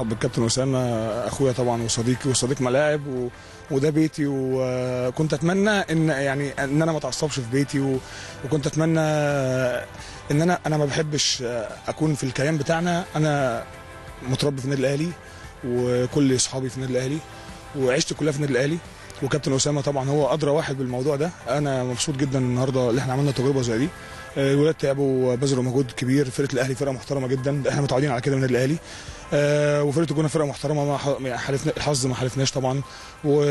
برحب بالكابتن اسامه اخويا طبعا وصديقي وصديق ملاعب و... وده بيتي وكنت اتمنى ان يعني ان انا ما اتعصبش في بيتي و... وكنت اتمنى ان انا انا ما بحبش اكون في الكيان بتاعنا انا متربي في النادي الاهلي وكل اصحابي في النادي الاهلي وعشت كلها في النادي الاهلي وكابتن اسامه طبعا هو ادرى واحد بالموضوع ده انا مبسوط جدا النهارده اللي احنا عملنا تجربه زي دي آه، الولاد تعبوا بذلوا مجهود كبير فرقه الاهلي فرقه محترمه جدا احنا متعودين على كده من النادي الاهلي آه، وفرقه الجونه فرقه محترمه ما ح- يعني حالفنا الحظ ما حالفناش طبعا و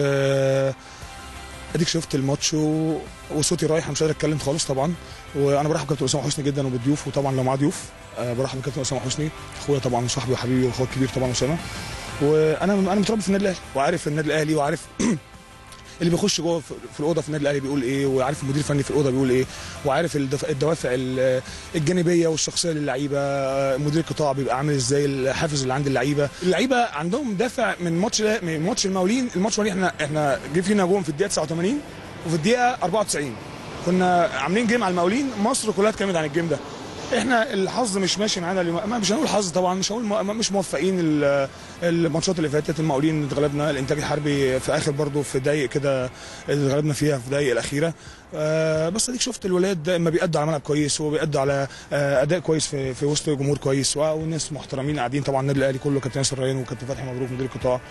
اديك شفت الماتش و... وصوتي رايح مش قادر اتكلم خالص طبعا وانا برحب بكابتن اسامه حسني جدا وبالضيوف وطبعا لو معاه ضيوف أه برحب بكابتن اسامه حسني اخويا طبعا وصاحبي وحبيبي واخويا الكبير طبعا اسامه وانا انا متربي في النادي الاهلي وعارف النادي الاهلي وعارف اللي بيخش جوه في في الاوضه في النادي الاهلي بيقول ايه وعارف المدير الفني في الاوضه بيقول ايه وعارف الدف- الدوافع ال- الجانبيه والشخصيه للعيبه مدير القطاع بيبقى عامل ازاي الحافز اللي عند اللعيبه اللعيبه عندهم دافع من ماتش من ماتش المقاولين الماتش المقاولين احنا احنا جه فينا جون في الدقيقه 89 وفي الدقيقه 94 كنا عاملين جيم على المقاولين مصر كلها اتكلمت عن الجيم ده احنا الحظ مش ماشي معانا اليوم ما مش هنقول حظ طبعا مش هنقول م- مش موفقين ال- الماتشات اللي فاتت المقاولين اتغلبنا الانتاج الحربي في اخر برضه في دقايق كده اتغلبنا فيها في الدقايق الاخيره آه بس اديك شفت الولاد اما بيأدوا على ملعب كويس وبيأدوا على آه اداء كويس في, في وسط جمهور كويس و- والناس محترمين قاعدين طبعا النادي الاهلي كله كابتن ياسر ريان وكابتن فتحي مبروك مدير القطاع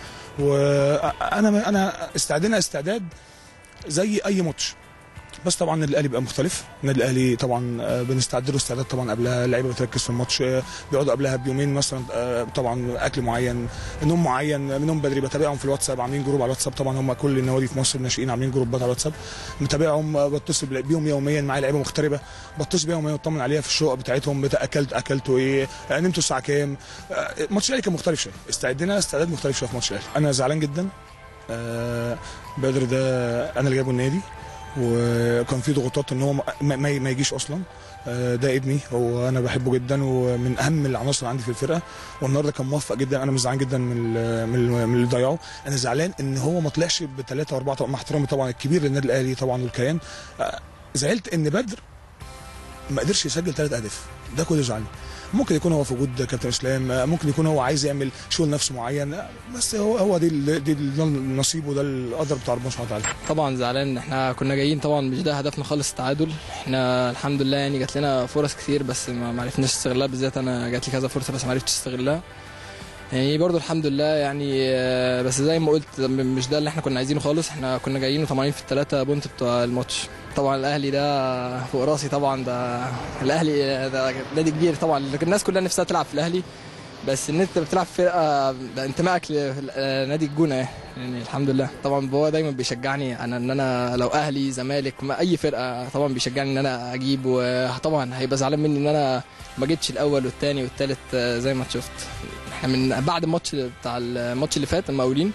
وانا انا استعدنا استعداد زي اي ماتش بس طبعا النادي الاهلي بيبقى مختلف النادي الاهلي طبعا آه، بنستعد له استعداد طبعا قبلها اللعيبه بتركز في الماتش آه، بيقعدوا قبلها بيومين مثلا آه، طبعا اكل معين نوم معين نوم بدري بتابعهم في الواتساب عاملين جروب على الواتساب طبعا هم كل النوادي في مصر الناشئين عاملين جروبات على الواتساب متابعهم آه، بتصل بيهم يوميا معايا لعيبه مغتربه بتصل بيهم يوميا اطمن عليها في الشقق بتاعتهم بتا اكلت اكلتوا ايه آه، نمتوا الساعه كام آه، ماتش الاهلي كان مختلف شويه استعدنا استعداد مختلف شويه في ماتش الاهلي انا زعلان جدا آه، بدر ده انا اللي جايبه النادي وكان في ضغوطات ان هو ما, ما, ما يجيش اصلا آه، ده ابني هو انا بحبه جدا ومن اهم العناصر اللي عندي في الفرقه والنهارده كان موفق جدا انا مش زعلان جدا من ال- من ال- من اللي ضيعه انا زعلان ان هو ما طلعش بثلاثه واربعه طبعا مع احترامي طبعا الكبير للنادي الاهلي طبعا والكيان آه، زعلت ان بدر ما قدرش يسجل ثلاث اهداف ده كله زعلني ممكن يكون هو في وجود كابتن اسلام آه، ممكن يكون هو عايز يعمل شغل نفسه معين آه، بس هو هو دي ال- دي ال- ده النصيب وده القدر بتاع ربنا سبحانه وتعالى طبعا زعلان احنا كنا جايين طبعا مش ده هدفنا خالص التعادل احنا الحمد لله يعني جات لنا فرص كتير بس ما ما عرفناش نستغلها بالذات انا جات لي كذا فرصه بس ما عرفتش استغلها يعني برضو الحمد لله يعني آه، بس زي ما قلت م- مش ده اللي احنا كنا عايزينه خالص احنا كنا جايين وطمعانين في الثلاثه بونت بتوع الماتش طبعا الاهلي ده فوق راسي طبعا ده الاهلي ده نادي كبير طبعا الناس كلها نفسها تلعب في الاهلي بس ان انت بتلعب في فرقه ده انتمائك لنادي الجونه يعني. يعني الحمد لله طبعا بابا دايما بيشجعني انا ان انا لو اهلي زمالك ما اي فرقه طبعا بيشجعني ان انا اجيب وطبعا هيبقى زعلان مني ان انا ما جيتش الاول والثاني والثالث زي ما شفت احنا من بعد الماتش بتاع الماتش اللي فات المقاولين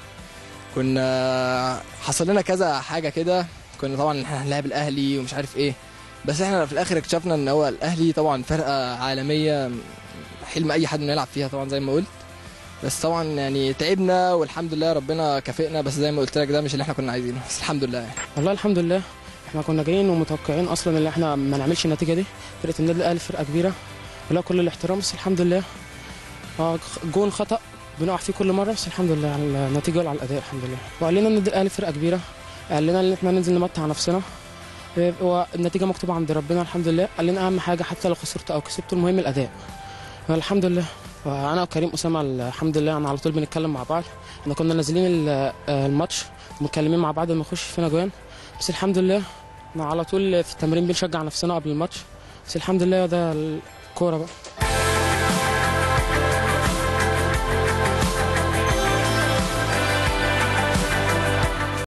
كنا حصل لنا كذا حاجه كده كنا طبعا احنا هنلاعب الاهلي ومش عارف ايه بس احنا في الاخر اكتشفنا ان هو الاهلي طبعا فرقه عالميه حلم اي حد انه يلعب فيها طبعا زي ما قلت بس طبعا يعني تعبنا والحمد لله ربنا كافئنا بس زي ما قلت لك ده مش اللي احنا كنا عايزينه بس الحمد لله يعني. والله الحمد لله احنا كنا جايين ومتوقعين اصلا ان احنا ما نعملش النتيجه دي فرقه النادي الاهلي فرقه كبيره ولا كل الاحترام بس الحمد لله اه جون خطا بنقع فيه كل مره بس الحمد لله على النتيجه وعلى الاداء الحمد لله وقال لنا ان النادي الاهلي فرقه كبيره قال لنا ان احنا ننزل نمتع نفسنا والنتيجه مكتوبه عند ربنا الحمد لله قال لنا اهم حاجه حتى لو خسرت او كسبت المهم الاداء الحمد لله وانا وكريم اسامه الحمد لله انا على طول بنتكلم مع بعض احنا كنا نازلين ال- الماتش متكلمين مع بعض ما يخش فينا جوان بس الحمد لله احنا على طول في التمرين بنشجع نفسنا قبل الماتش بس الحمد لله ده الكوره بقى